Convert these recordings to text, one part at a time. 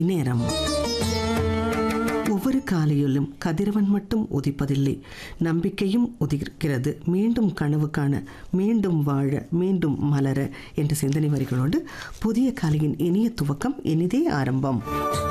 நேரம் ஒவ்வொரு காலையிலும் கதிரவன் மட்டும் உதிப்பதில்லை நம்பிக்கையும் உதிக்கிறது மீண்டும் கனவு காண மீண்டும் வாழ மீண்டும் மலர என்ற சிந்தனை வரிகளோடு புதிய காலையின் இனிய துவக்கம் இனிதே ஆரம்பம்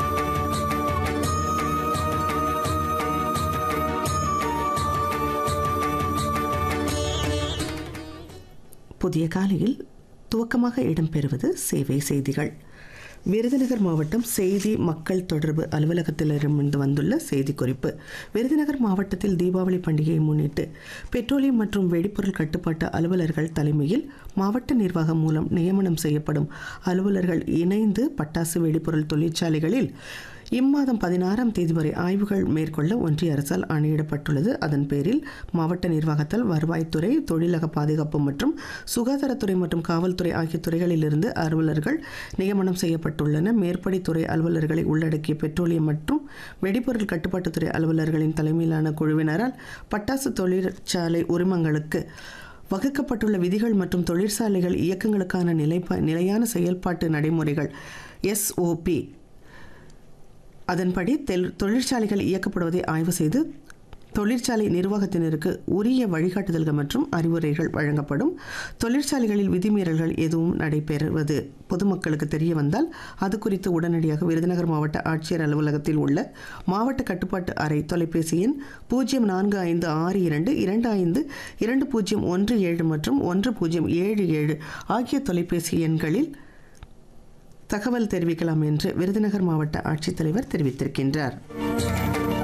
புதிய காலையில் துவக்கமாக இடம்பெறுவது சேவை செய்திகள் விருதுநகர் மாவட்டம் செய்தி மக்கள் தொடர்பு அலுவலகத்திலிருந்து வந்துள்ள செய்திக்குறிப்பு விருதுநகர் மாவட்டத்தில் தீபாவளி பண்டிகையை முன்னிட்டு பெட்ரோலியம் மற்றும் வெடிப்பொருள் கட்டுப்பாட்டு அலுவலர்கள் தலைமையில் மாவட்ட நிர்வாகம் மூலம் நியமனம் செய்யப்படும் அலுவலர்கள் இணைந்து பட்டாசு வெடிப்பொருள் தொழிற்சாலைகளில் இம்மாதம் பதினாறாம் தேதி வரை ஆய்வுகள் மேற்கொள்ள ஒன்றிய அரசால் ஆணையிடப்பட்டுள்ளது அதன் பேரில் மாவட்ட நிர்வாகத்தால் வருவாய்த்துறை தொழிலக பாதுகாப்பு மற்றும் சுகாதாரத்துறை மற்றும் காவல்துறை ஆகிய துறைகளிலிருந்து அலுவலர்கள் நியமனம் செய்யப்பட்டுள்ளன மேற்படித்துறை அலுவலர்களை உள்ளடக்கிய பெட்ரோலியம் மற்றும் வெடிபொருள் கட்டுப்பாட்டுத்துறை அலுவலர்களின் தலைமையிலான குழுவினரால் பட்டாசு தொழிற்சாலை உரிமங்களுக்கு வகுக்கப்பட்டுள்ள விதிகள் மற்றும் தொழிற்சாலைகள் இயக்கங்களுக்கான நிலைப்ப நிலையான செயல்பாட்டு நடைமுறைகள் எஸ்ஓபி அதன்படி தெல் தொழிற்சாலைகள் இயக்கப்படுவதை ஆய்வு செய்து தொழிற்சாலை நிர்வாகத்தினருக்கு உரிய வழிகாட்டுதல்கள் மற்றும் அறிவுரைகள் வழங்கப்படும் தொழிற்சாலைகளில் விதிமீறல்கள் எதுவும் நடைபெறுவது பொதுமக்களுக்கு தெரிய வந்தால் அது குறித்து உடனடியாக விருதுநகர் மாவட்ட ஆட்சியர் அலுவலகத்தில் உள்ள மாவட்ட கட்டுப்பாட்டு அறை தொலைபேசி எண் பூஜ்ஜியம் நான்கு ஐந்து ஆறு இரண்டு இரண்டு ஐந்து இரண்டு பூஜ்ஜியம் ஒன்று ஏழு மற்றும் ஒன்று பூஜ்ஜியம் ஏழு ஏழு ஆகிய தொலைபேசி எண்களில் தகவல் தெரிவிக்கலாம் என்று விருதுநகர் மாவட்ட ஆட்சித்தலைவர் தெரிவித்திருக்கின்றார்